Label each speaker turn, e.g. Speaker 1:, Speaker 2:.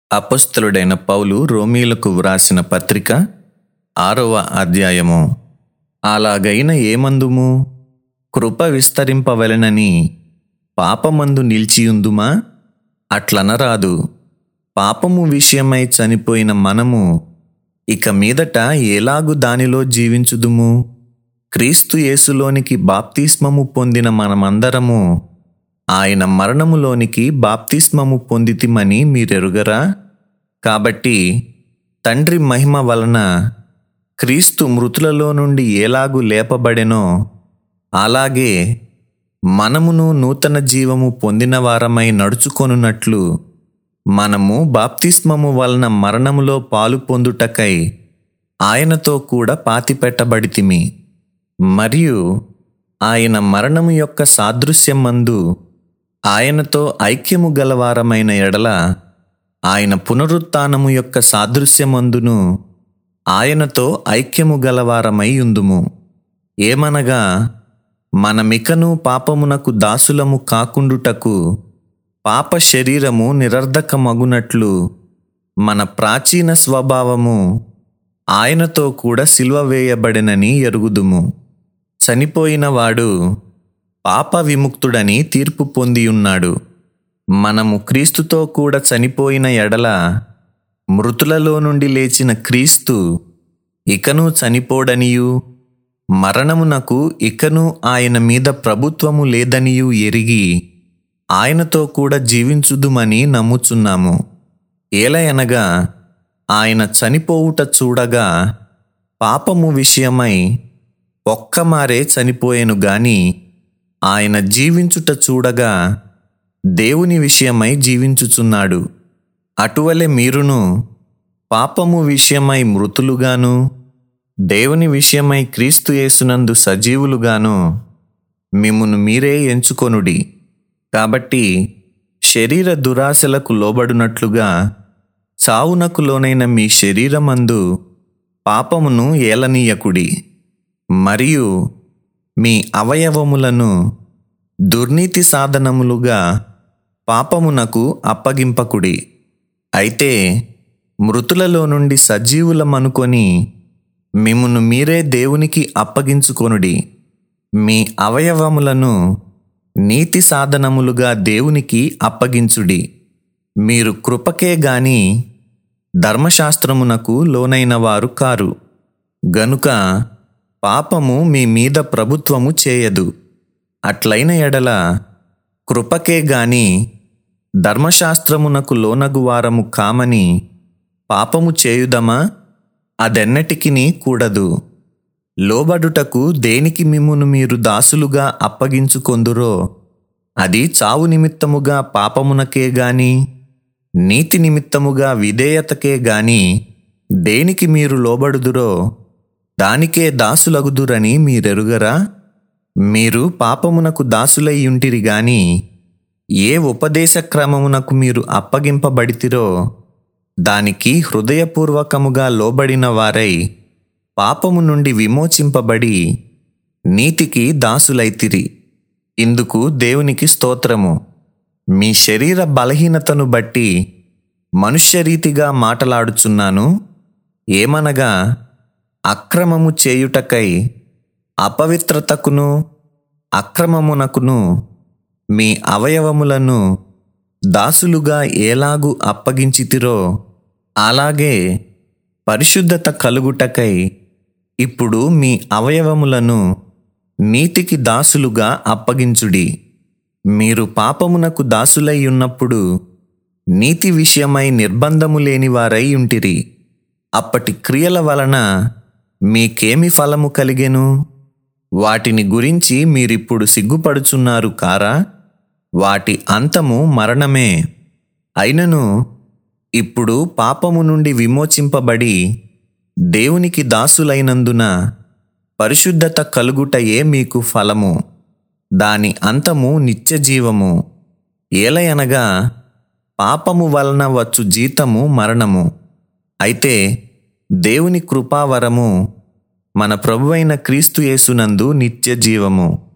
Speaker 1: అపొస్తలుడైన పౌలు రోమీలకు వ్రాసిన పత్రిక ఆరవ అధ్యాయము అలాగైన ఏమందుము కృప విస్తరింపవలెనని పాపమందు నిలిచియుందుమా అట్లనరాదు పాపము విషయమై చనిపోయిన మనము ఇక మీదట ఎలాగు దానిలో జీవించుదుము క్రీస్తు యేసులోనికి బాప్తిస్మము పొందిన మనమందరము ఆయన మరణములోనికి బాప్తిస్మము పొందితిమని మీరెరుగరా కాబట్టి తండ్రి మహిమ వలన క్రీస్తు మృతులలో నుండి ఎలాగు లేపబడెనో అలాగే మనమును నూతన జీవము పొందిన వారమై నడుచుకొనున్నట్లు మనము బాప్తిస్మము వలన మరణములో పాలు పొందుటకై ఆయనతో కూడా పాతిపెట్టబడితిమి మరియు ఆయన మరణము యొక్క సాదృశ్యమందు ఆయనతో ఐక్యము గలవారమైన ఎడల ఆయన పునరుత్థానము యొక్క సాదృశ్యమందును ఆయనతో ఐక్యము గలవారమై ఉందుము ఏమనగా మనమికను పాపమునకు దాసులము కాకుండుటకు పాప శరీరము నిరర్ధకమగునట్లు మన ప్రాచీన స్వభావము ఆయనతో కూడా సిల్వ వేయబడినని ఎరుగుదుము చనిపోయిన వాడు పాప విముక్తుడని తీర్పు పొందియున్నాడు మనము క్రీస్తుతో కూడా చనిపోయిన ఎడల మృతులలో నుండి లేచిన క్రీస్తు ఇకను చనిపోడనియు మరణమునకు ఇకను ఆయన మీద ప్రభుత్వము లేదనియు ఎరిగి ఆయనతో కూడా జీవించుదుమని నమ్ముచున్నాము ఏలయనగా ఆయన చనిపోవుట చూడగా పాపము విషయమై ఒక్కమారే చనిపోయెను గాని ఆయన జీవించుట చూడగా దేవుని విషయమై జీవించుచున్నాడు అటువలే మీరును పాపము విషయమై మృతులుగాను దేవుని విషయమై క్రీస్తు యేసునందు సజీవులుగాను మిమ్మును మీరే ఎంచుకొనుడి కాబట్టి శరీర దురాశలకు లోబడునట్లుగా చావునకు లోనైన మీ శరీరమందు పాపమును ఏలనీయకుడి మరియు మీ అవయవములను దుర్నీతి సాధనములుగా పాపమునకు అప్పగింపకుడి అయితే మృతులలో నుండి సజీవులమనుకొని మిమ్మును మీరే దేవునికి అప్పగించుకొనుడి మీ అవయవములను నీతి సాధనములుగా దేవునికి అప్పగించుడి మీరు కృపకే గాని ధర్మశాస్త్రమునకు లోనైన వారు కారు గనుక పాపము మీ మీద ప్రభుత్వము చేయదు అట్లైన ఎడల కృపకే గాని ధర్మశాస్త్రమునకు లోనగు వారము కామని పాపము చేయుదమా అదెన్నటికిని కూడదు లోబడుటకు దేనికి మిమ్మును మీరు దాసులుగా అప్పగించుకొందురో అది చావు నిమిత్తముగా పాపమునకే గాని నీతి నిమిత్తముగా విధేయతకే గాని దేనికి మీరు లోబడుదురో దానికే దాసులగుదురని మీరెరుగరా మీరు పాపమునకు దాసులయ్యుంటిరి గాని ఏ ఉపదేశ క్రమమునకు మీరు అప్పగింపబడితిరో దానికి హృదయపూర్వకముగా లోబడిన వారై పాపము నుండి విమోచింపబడి నీతికి దాసులైతిరి ఇందుకు దేవునికి స్తోత్రము మీ శరీర బలహీనతను బట్టి మనుష్యరీతిగా మాటలాడుచున్నాను ఏమనగా అక్రమము చేయుటకై అపవిత్రతకును అక్రమమునకును మీ అవయవములను దాసులుగా ఎలాగు అప్పగించితిరో అలాగే పరిశుద్ధత కలుగుటకై ఇప్పుడు మీ అవయవములను నీతికి దాసులుగా అప్పగించుడి మీరు పాపమునకు దాసులై ఉన్నప్పుడు నీతి విషయమై నిర్బంధము లేని వారై ఉంటిరి అప్పటి క్రియల వలన మీకేమి ఫలము కలిగెను వాటిని గురించి మీరిప్పుడు సిగ్గుపడుచున్నారు కారా వాటి అంతము మరణమే అయినను ఇప్పుడు పాపము నుండి విమోచింపబడి దేవునికి దాసులైనందున పరిశుద్ధత కలుగుటయే మీకు ఫలము దాని అంతము నిత్యజీవము ఏలయనగా పాపము వలన వచ్చు జీతము మరణము అయితే దేవుని కృపావరము మన ప్రభువైన క్రీస్తు యేసునందు నిత్య జీవము